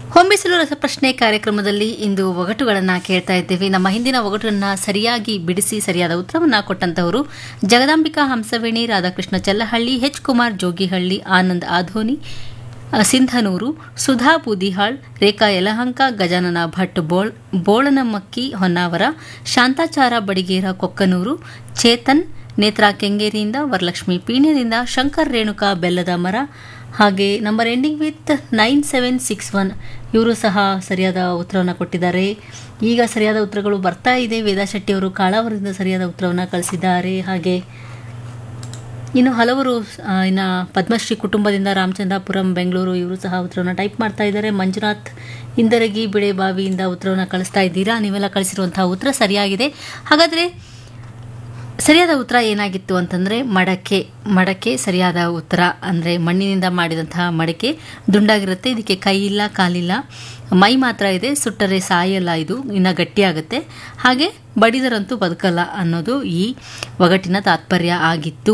ಹೊಂಬಿಸಲು ರಸಪ್ರಶ್ನೆ ಕಾರ್ಯಕ್ರಮದಲ್ಲಿ ಇಂದು ಒಗಟುಗಳನ್ನು ಕೇಳ್ತಾ ಇದ್ದೇವೆ ನಮ್ಮ ಹಿಂದಿನ ಒಗಟನ್ನು ಸರಿಯಾಗಿ ಬಿಡಿಸಿ ಸರಿಯಾದ ಉತ್ತರವನ್ನು ಕೊಟ್ಟಂತವರು ಜಗದಾಂಬಿಕಾ ಹಂಸವೇಣಿ ರಾಧಾಕೃಷ್ಣ ಚಲ್ಲಹಳ್ಳಿ ಎಚ್ ಕುಮಾರ್ ಜೋಗಿಹಳ್ಳಿ ಆನಂದ್ ಆಧೋನಿ ಅ, ಸಿಂಧನೂರು ಸುಧಾ ಬೂದಿಹಾಳ್ ರೇಖಾ ಯಲಹಂಕ ಗಜಾನನ ಭಟ್ ಬೋಳ್ ಬೋಳನಮಕ್ಕಿ ಹೊನ್ನಾವರ ಶಾಂತಾಚಾರ ಬಡಿಗೇರ ಕೊಕ್ಕನೂರು ಚೇತನ್ ನೇತ್ರಾ ಕೆಂಗೇರಿಯಿಂದ ವರಲಕ್ಷ್ಮಿ ಪೀಣ್ಯದಿಂದ ಶಂಕರ್ ರೇಣುಕಾ ಬೆಲ್ಲದ ಮರ ಹಾಗೆ number ending with nine seven six one ಇವರು ಸಹ ಸರಿಯಾದ ಉತ್ತರವನ್ನು ಕೊಟ್ಟಿದ್ದಾರೆ ಈಗ ಸರಿಯಾದ ಉತ್ತರಗಳು ಬರ್ತಾ ಇದೆ ವೇದಾ ಶೆಟ್ಟಿ ಅವರು ಕಾಳಾವರದಿಂದ ಸರಿಯಾದ ಉತ್ತರವನ್ನು ಕಳಿಸಿದ್ದಾರೆ ಹಾಗೆ ಇನ್ನು ಹಲವರು ಆ, ಇನ್ನು ಪದ್ಮಶ್ರೀ ಕುಟುಂಬದಿಂದ ರಾಮಚಂದ್ರಾಪುರಂ ಬೆಂಗಳೂರು ಇವರು ಸಹ ಉತ್ತರವನ್ನು ಟೈಪ್ ಮಾಡ್ತಾ ಇದ್ದಾರೆ ಮಂಜುನಾಥ್ ಇಂದರಗಿ ಬಿಳೆಬಾವಿಯಿಂದ ಉತ್ತರವನ್ನು ಕಳಿಸ್ತಾ ಇದ್ದೀರಾ ನೀವೆಲ್ಲ ಕಳಿಸಿರುವಂತಹ ಉತ್ತರ ಸರಿಯಾಗಿದೆ ಹಾಗಾದರೆ ಸರಿಯಾದ ಉತ್ತರ ಏನಾಗಿತ್ತು ಅಂತಂದರೆ ಮಡಕೆ ಮಡಕೆ ಸರಿಯಾದ ಉತ್ತರ ಅಂದರೆ ಮಣ್ಣಿನಿಂದ ಮಾಡಿದಂತಹ ಮಡಕೆ ದುಂಡಾಗಿರುತ್ತೆ ಇದಕ್ಕೆ ಕೈ ಇಲ್ಲ ಕಾಲಿಲ್ಲ ಮೈ ಮಾತ್ರ ಇದೆ ಸುಟ್ಟರೆ ಸಾಯಲ್ಲ ಇದು ಇನ್ನು ಗಟ್ಟಿಯಾಗುತ್ತೆ ಹಾಗೆ ಬಡಿದರಂತೂ ಬದುಕಲ್ಲ ಅನ್ನೋದು ಈ ಒಗಟಿನ ತಾತ್ಪರ್ಯ ಆಗಿತ್ತು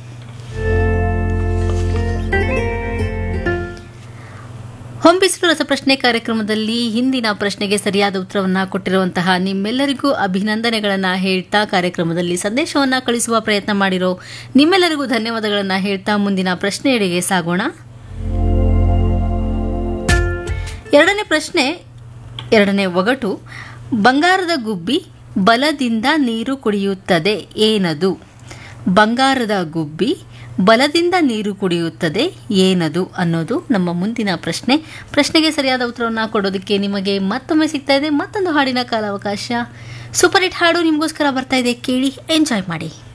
ಹೊಂಬಿಸಿಲು ರಸಪ್ರಶ್ನೆ ಕಾರ್ಯಕ್ರಮದಲ್ಲಿ ಹಿಂದಿನ ಪ್ರಶ್ನೆಗೆ ಸರಿಯಾದ ಉತ್ತರವನ್ನು ಕೊಟ್ಟಿರುವಂತಹ ನಿಮ್ಮೆಲ್ಲರಿಗೂ ಅಭಿನಂದನೆಗಳನ್ನು ಹೇಳ್ತಾ ಕಾರ್ಯಕ್ರಮದಲ್ಲಿ ಸಂದೇಶವನ್ನು ಕಳಿಸುವ ಪ್ರಯತ್ನ ಮಾಡಿರೋ ನಿಮ್ಮೆಲ್ಲರಿಗೂ ಧನ್ಯವಾದಗಳನ್ನು ಹೇಳ್ತಾ ಮುಂದಿನ ಪ್ರಶ್ನೆಯೆಡೆಗೆ ಸಾಗೋಣ ಎರಡನೇ ಪ್ರಶ್ನೆ ಎರಡನೇ ಒಗಟು ಬಂಗಾರದ ಗುಬ್ಬಿ ಬಲದಿಂದ ನೀರು ಕುಡಿಯುತ್ತದೆ ಏನದು ಬಂಗಾರದ ಗುಬ್ಬಿ ಬಲದಿಂದ ನೀರು ಕುಡಿಯುತ್ತದೆ ಏನದು ಅನ್ನೋದು ನಮ್ಮ ಮುಂದಿನ ಪ್ರಶ್ನೆ ಪ್ರಶ್ನೆಗೆ ಸರಿಯಾದ ಉತ್ತರವನ್ನು ಕೊಡೋದಕ್ಕೆ ನಿಮಗೆ ಮತ್ತೊಮ್ಮೆ ಸಿಗ್ತಾ ಇದೆ ಮತ್ತೊಂದು ಹಾಡಿನ ಕಾಲಾವಕಾಶ ಸೂಪರ್ ಹಿಟ್ ಹಾಡು ನಿಮಗೋಸ್ಕರ ಬರ್ತಾ ಇದೆ ಕೇಳಿ ಎಂಜಾಯ್ ಮಾಡಿ